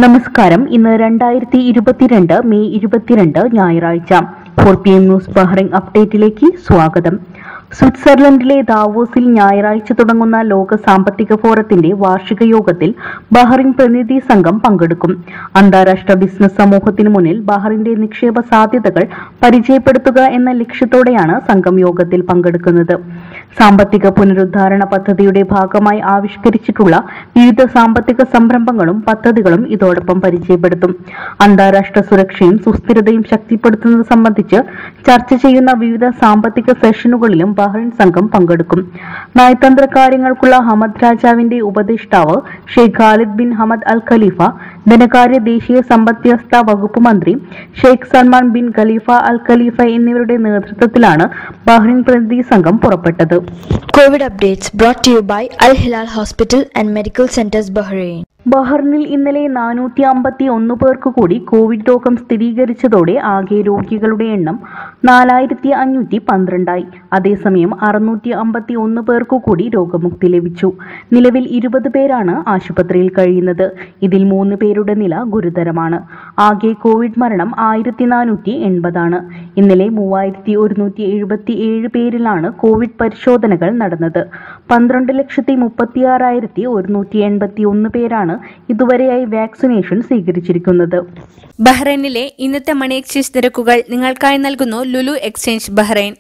നമസ്കാരം ഇന്ന് രണ്ടായിരത്തി ഇരുപത്തിരണ്ട് മെയ് ഇരുപത്തിരണ്ട് ഞായറാഴ്ച four P M news Bahrain അപ്ഡേറ്റിലേക്ക് സ്വാഗതം സ്വിറ്റ്സർലൻഡിലെ ദാവോസിൽ ഞായറാഴ്ച തുടങ്ങുന്ന ലോക സാമ്പത്തിക ഫോറത്തിന്റെ വാർഷിക യോഗത്തിൽ ബഹ്റിൻ പ്രതിനിധി സംഘം പങ്കെടുക്കും അന്താരാഷ്ട്ര ബിസിനസ് സമൂഹത്തിന് മുന്നിൽ ബഹ്റിന്റെ നിക്ഷേപ സാധ്യതകൾ പരിചയപ്പെടുത്തുക എന്ന ലക്ഷ്യത്തോടെയാണ് സംഘം യോഗത്തിൽ പങ്കെടുക്കുന്നത് സാമ്പത്തിക പുനരുദ്ധാരണ പദ്ധതിയുടെ ഭാഗമായി ആവിഷ്കരിച്ചിട്ടുള്ള വിവിധ സാമ്പത്തിക സംരംഭങ്ങളും പദ്ധതികളും ഇതോടൊപ്പം പരിചയപ്പെടുത്തും അന്താരാഷ്ട്ര സുരക്ഷയും സുസ്ഥിരതയും ശക്തിപ്പെടുത്തുന്നത് സംബന്ധിച്ച് ചർച്ച ചെയ്യുന്ന വിവിധ സാമ്പത്തിക സെഷനുകളിലും ബഹ്റിൻ സംഘം പങ്കെടുക്കും നയതന്ത്ര കാര്യങ്ങൾക്കുള്ള ഹമദ് രാജാവിന്റെ ഉപദേഷ്ടാവ് Sheikh Khalid bin Hamad Al Khalifa ധനകാര്യ ദേശീയ സമ്പദ് വ്യവസ്ഥ വകുപ്പ് മന്ത്രി Sheikh Salman bin Khalifa Al Khalifa എന്നിവരുടെ നേതൃത്വത്തിലാണ് ബഹ്റിൻ പ്രതിനിധി സംഘം പുറപ്പെട്ടത് COVID updates brought to you by Al Hilal Hospital and Medical Centers Bahrain. ബഹ്റിനിൽ ഇന്നലെ നാനൂറ്റി അമ്പത്തി ഒന്ന് പേർക്ക് കൂടി കോവിഡ് രോഗം സ്ഥിരീകരിച്ചതോടെ ആകെ രോഗികളുടെ എണ്ണം നാലായിരത്തി അഞ്ഞൂറ്റി പന്ത്രണ്ടായി അതേസമയം അറുന്നൂറ്റി അമ്പത്തി ഒന്ന് പേർക്കു കൂടി രോഗമുക്തി ലഭിച്ചു നിലവിൽ ഇരുപത് പേരാണ് ആശുപത്രിയിൽ കഴിയുന്നത് ഇതിൽ മൂന്ന് പേരുടെ നില ഗുരുതരമാണ് ആകെ കോവിഡ് മരണം ആയിരത്തി നാനൂറ്റി എൺപതാണ് ഇന്നലെ മൂവായിരത്തി ഒരുന്നൂറ്റി എഴുപത്തി ഏഴ് പേരിലാണ് കോവിഡ് പരിശോധനകൾ നടന്നത് പന്ത്രണ്ട് ലക്ഷത്തി മുപ്പത്തിയാറായിരത്തി ഒരുന്നൂറ്റി എൺപത്തി ഒന്ന് പേരാണ് ഇതുവരെയായി വാക്സിനേഷൻ സ്വീകരിച്ചിരിക്കുന്നത് ബഹ്റൈനിലെ ഇന്നത്തെ മണി എക്സ്ചേഞ്ച് നിരക്കുകൾ നിങ്ങൾക്കായി നൽകുന്നു ലുലു എക്സ്ചേഞ്ച് ബഹ്റൈൻ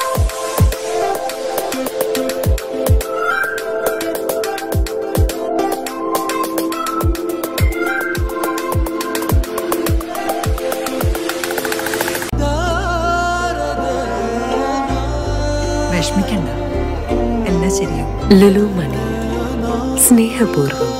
വിഷമിക്കണ്ട എല്ലാം ശരിയാവും ലുലു മണി സ്നേഹപൂർവ്വം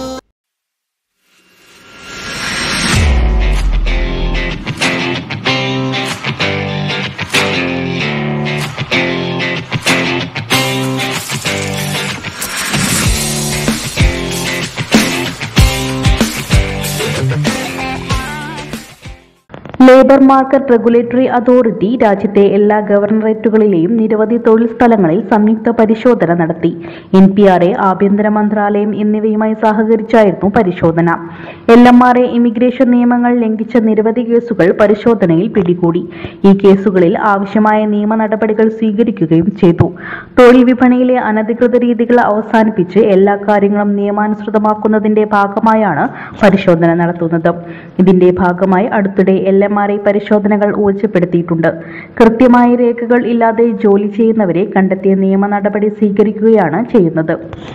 ലേബർ മാർക്കറ്റ് റെഗുലേറ്ററി അതോറിറ്റി രാജ്യത്തെ എല്ലാ ഗവർണറേറ്റുകളിലെയും നിരവധി തൊഴിൽ സ്ഥലങ്ങളിൽ സംയുക്ത പരിശോധന നടത്തി എൻ പി ആർ എ ആഭ്യന്തര മന്ത്രാലയം എന്നിവയുമായി സഹകരിച്ചായിരുന്നു പരിശോധന L M R A immigration നിയമങ്ങൾ ലംഘിച്ച നിരവധി കേസുകൾ പരിശോധനയിൽ പിടികൂടി ഈ കേസുകളിൽ ആവശ്യമായ നിയമ നടപടികൾ സ്വീകരിക്കുകയും ചെയ്തു തൊഴിൽ വിപണിയിലെ അനധികൃത രീതികൾ അവസാനിപ്പിച്ച് എല്ലാ കാര്യങ്ങളും നിയമാനുസൃതമാക്കുന്നതിന്റെ ഭാഗമായാണ് പരിശോധന നടത്തുന്നത് ഇതിന്റെ ഭാഗമായി അടുത്തിടെ എൽ എം ആർ ഐ പരിശോധനകൾ ഊർജ്ജപ്പെടുത്തിയിട്ടുണ്ട് കൃത്യമായ രേഖകൾ ഇല്ലാതെ ജോലി ചെയ്യുന്നവരെ കണ്ടെത്തിയ നിയമ നടപടി സ്വീകരിക്കുകയാണ് ചെയ്യുന്നത്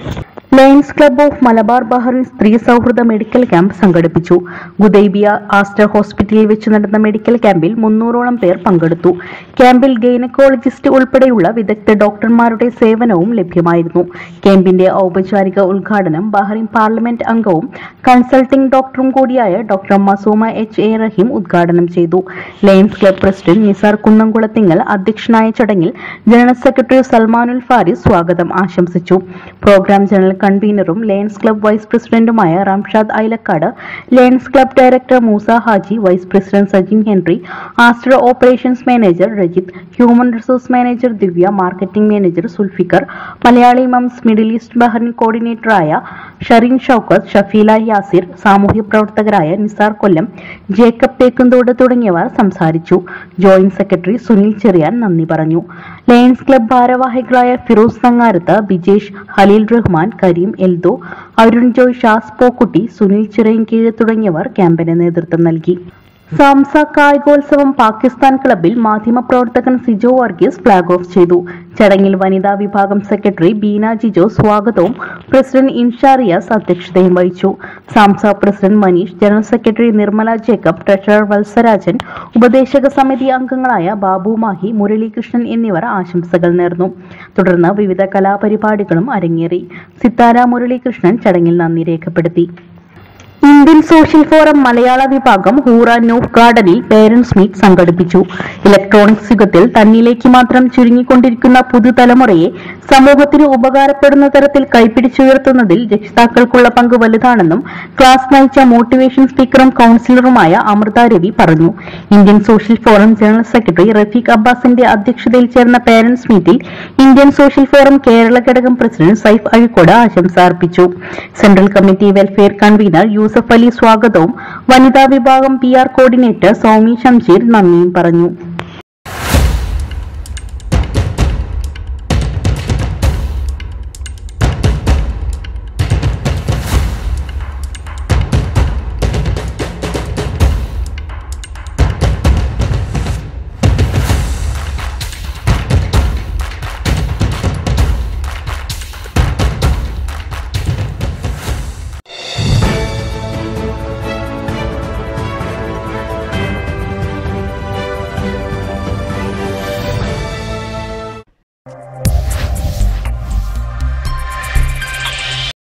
Lions Club of Malabar Bahrain സ്ത്രീ സൗഹൃദ മെഡിക്കൽ ക്യാമ്പ് സംഘടിപ്പിച്ചു ഗുദൈബിയ ആസ്റ്റർ ഹോസ്പിറ്റലിൽ വെച്ച് നടന്ന മെഡിക്കൽ ക്യാമ്പിൽ മുന്നൂറോളം പേർ പങ്കെടുത്തു ക്യാമ്പിൽ ഗൈനക്കോളജിസ്റ്റ് ഉൾപ്പെടെയുള്ള വിദഗ്ധ ഡോക്ടർമാരുടെ സേവനവും ലഭ്യമായിരുന്നു ക്യാമ്പിന്റെ ഔപചാരിക ഉദ്ഘാടനം ബഹറിൻ പാർലമെന്റ് അംഗവും കൺസൾട്ടിംഗ് ഡോക്ടറും കൂടിയായ doctor Masooma H A Raheem ഉദ്ഘാടനം ചെയ്തു Lions Club president Nisar Kunnamkulathingal അധ്യക്ഷനായ ചടങ്ങിൽ ജനറൽ സെക്രട്ടറി സൽമാനുൽ ഫാരിസ് സ്വാഗതം ആശംസിച്ചു പ്രോഗ്രാം ജനറൽ കൺവീനറും ലയൺസ് ക്ലബ് വൈസ് പ്രസിഡന്റുമായ Ramshad Ailakkad Lions Club director Moosa Haji vice president Sajin Henry Aster operations manager Rajith human resource manager Divya marketing manager Sulfikar Malayali Mums Middle East Bahrain കോർഡിനേറ്ററായ ഷറിൻ ഷൌക്കത്ത് ഷഫീല യാസിർ സാമൂഹ്യ പ്രവർത്തകരായ നിസാർ കൊല്ലം ജേക്കബ് തേക്കുംതോട് തുടങ്ങിയവർ സംസാരിച്ചു ജോയിന്റ് സെക്രട്ടറി സുനിൽ ചെറിയാൻ നന്ദി പറഞ്ഞു ലയൺസ് ക്ലബ് ഭാരവാഹികളായ ഫിറോസ് സങ്ങാരത്ത് ബിജേഷ് ഹലീൽ റഹ്മാൻ കരീം എൽദോ അരുൺ ജോയ് ഷാസ് പോക്കുട്ടി സുനിൽ ചിറയൻകീഴ് തുടങ്ങിയവർ ക്യാമ്പിന് നേതൃത്വം നൽകി സാംസ കായികോത്സവം പാകിസ്ഥാൻ ക്ലബിൽ മാധ്യമപ്രവർത്തകൻ സിജോ വർഗീസ് ഫ്ളാഗ് ഓഫ് ചെയ്തു ചടങ്ങിൽ വനിതാ വിഭാഗം സെക്രട്ടറി ബീന ജിജോ സ്വാഗതവും പ്രസിഡന്റ് ഇൻഷാ റിയാസ് അധ്യക്ഷതയും വഹിച്ചു Samsa president Maneesh general secretary Nirmala Jacob treasurer Vatsarajan ഉപദേശക സമിതി അംഗങ്ങളായ ബാബു മാഹി മുരളീകൃഷ്ണൻ എന്നിവർ ആശംസകൾ നേർന്നു തുടർന്ന് വിവിധ കലാപരിപാടികളും അരങ്ങേറി സിത്താര മുരളീകൃഷ്ണൻ ചടങ്ങിൽ നന്ദി രേഖപ്പെടുത്തി ഇന്ത്യൻ സോഷ്യൽ ഫോറം മലയാള വിഭാഗം ഹൂറ നോഫ് ഗാർഡനിൽ പേരന്റ്സ് മീറ്റ് സംഘടിപ്പിച്ചു ഇലക്ട്രോണിക്സ് യുഗത്തിൽ തന്നിലേക്ക് മാത്രം ചുരുങ്ങിക്കൊണ്ടിരിക്കുന്ന പുതുതലമുറയെ സമൂഹത്തിന് ഉപകാരപ്പെടുന്ന തരത്തിൽ കൈപ്പിടിച്ചുയർത്തുന്നതിൽ രക്ഷിതാക്കൾക്കുള്ള പങ്ക് വലുതാണെന്നും ക്ലാസ് നയിച്ച മോട്ടിവേഷൻ സ്പീക്കറും കൗൺസിലറുമായ അമൃത രവി പറഞ്ഞു Indian social forum general secretary Rafeeq അബ്ബാസിന്റെ അധ്യക്ഷതയിൽ ചേർന്ന പേരന്റ്സ് മീറ്റിൽ ഇന്ത്യൻ സോഷ്യൽ ഫോറം കേരള ഘടകം പ്രസിഡന്റ് സൈഫ് അഴിക്കോട് ആശംസ അർപ്പിച്ചു central committee welfare convener U Yusuf Ali സ്വാഗതവും വനിതാ വിഭാഗം P R coordinator Soumi Shamsheer നന്ദിയും പറഞ്ഞു